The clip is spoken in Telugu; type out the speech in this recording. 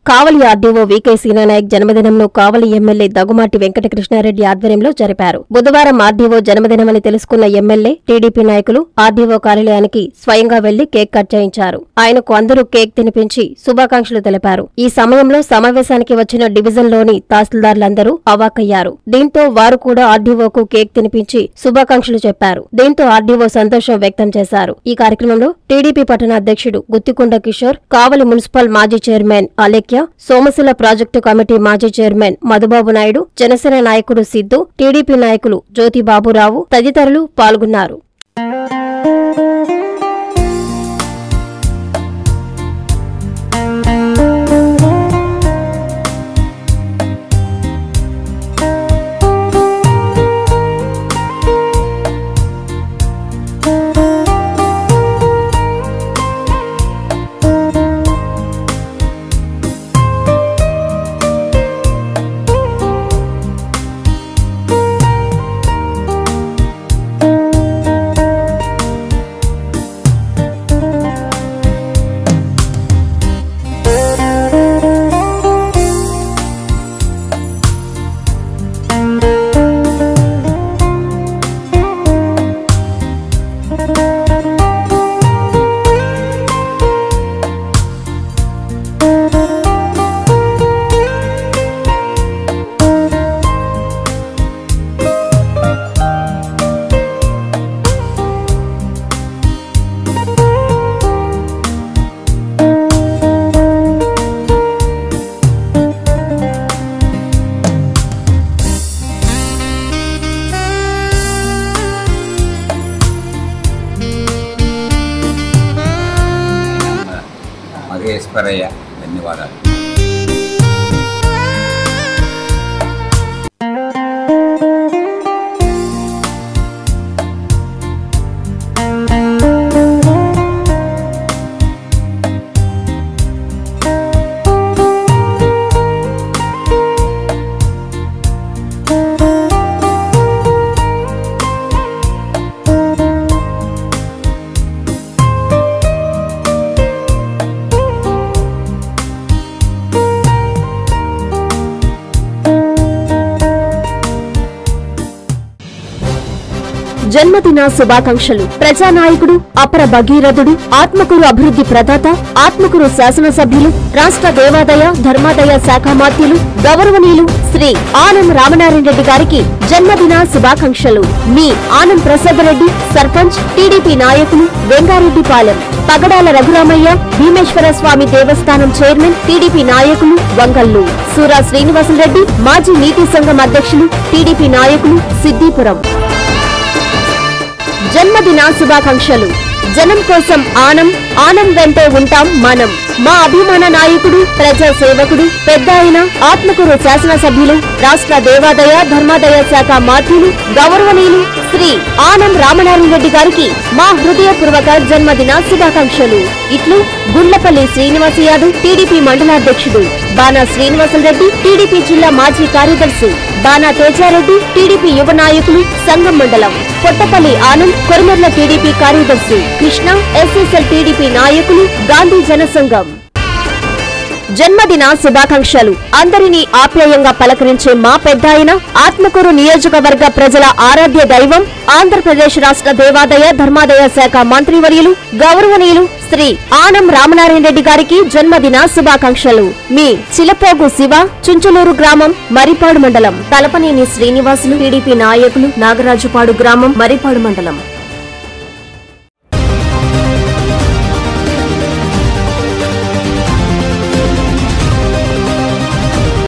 కావలి ఆర్డీఓ వీకే సీనానాయక్ జన్మదినంను కావలి ఎమ్మెల్యే దగుమాటి వెంకటకృష్ణారెడ్డి ఆధ్వర్యంలో జరిపారు బుధవారం ఆర్డీఓ జన్మదినమని తెలుసుకున్న ఎమ్మెల్యే టీడీపీ నాయకులు ఆర్డీఓ కార్యాలయానికి స్వయంగా వెళ్లి కేక్ కట్ చేయించారు ఆయనకు అందరూ కేక్ తినిపించి శుభాకాంక్షలు తెలిపారు ఈ సమయంలో సమావేశానికి వచ్చిన డివిజన్లోని తహసీల్దార్లందరూ అవాక్కయ్యారు దీంతో వారు కూడా ఆర్డీఓకు కేక్ తినిపించి శుభాకాంక్షలు చెప్పారు దీంతో ఆర్డీఓ సంతోషం వ్యక్తం చేశారు ఈ కార్యక్రమంలో టీడీపీ పట్టణ అధ్యక్షుడు గుత్తికొండ కిషోర్ కావలి మున్సిపల్ మాజీ chairman Alekhya Somasila project committee మాజీ చైర్మన్ మధుబాబు నాయుడు జనసేన నాయకుడు సిద్దు టీడీపీ నాయకులు జ్యోతి బాబురావు తదితరులు పాల్గొన్నారు మహేశ్వరయ్య ధన్యవాదాలు జన్మదిన శుభాకాంక్షలు ప్రజానాయకుడు అపర భగీరథుడు ఆత్మకూరు అభివృద్ధి ప్రదాత ఆత్మకూరు శాసనసభ్యులు రాష్ట్ర దేవాదాయ ధర్మాదాయ శాఖ మాత్యులు గౌరవనీయులు శ్రీ ఆనం రామనారాయణ రెడ్డి గారికి జన్మదిన శుభాకాంక్షలు మీ ఆనం ప్రసాద్ రెడ్డి సర్పంచ్ టీడీపీ నాయకులు వెంగారెడ్డిపాలెం పగడాల రఘురామయ్య భీమేశ్వర స్వామి దేవస్థానం చైర్మన్ టీడీపీ నాయకులు వంగల్లు సూరా శ్రీనివాసులరెడ్డి మాజీ నీతి సంఘం అధ్యక్షులు టీడీపీ నాయకులు సిద్దిపురం జన్మదిన శుభాకాంక్షలు జనం కోసం ఆనం ఆనం వెంటే ఉంటాం మనం మా అభిమాన నాయకుడు ప్రజా సేవకుడు పెద్ద ఆయన ఆత్మకూరు శాసనసభ్యులు రాష్ట్ర దేవాదాయ ధర్మాదాయ శాఖ మాధ్యులు గౌరవనీయులు శ్రీ ఆనం రామనారాయణ రెడ్డి గారికి మా హృదయపూర్వక జన్మదిన శుభాకాంక్షలు ఇట్లు గుండ్లపల్లి శ్రీనివాస యాదవ్ టీడీపీ మండలాధ్యక్షుడు బాణా శ్రీనివాసరెడ్డి టీడీపీ జిల్లా మాజీ కార్యదర్శి బాణా తేజారెడ్డి టీడీపీ యువ నాయకులు సంఘం మండలం పొట్టపల్లి ఆనంద్ కొరమర్ల టీడీపీ కార్యదర్శి కృష్ణ ఎస్ఎస్ఎల్ టీడీపీ నాయకులు గాంధీ జనసంఘం జన్మదిన శుభాకాంక్షలు అందరినీ ఆప్యాయంగా పలకరించే మా పెద్దాయన ఆత్మకూరు నియోజకవర్గ ప్రజల ఆరాధ్య దైవం ఆంధ్రప్రదేశ్ రాష్ట్ర దేవాదాయ ధర్మాదాయ శాఖ మంత్రివర్యులు గౌరవనీయులు శ్రీ ఆనం రామనారాయణ రెడ్డి గారికి జన్మదిన శుభాకాంక్షలు మీ చిలపోగు శివ చుంచులూరు గ్రామం మరిపాడు మండలం తలపనేని శ్రీనివాసులు టీడీపీ నాయకులు నాగరాజుపాడు గ్రామం మరిపాడు మండలం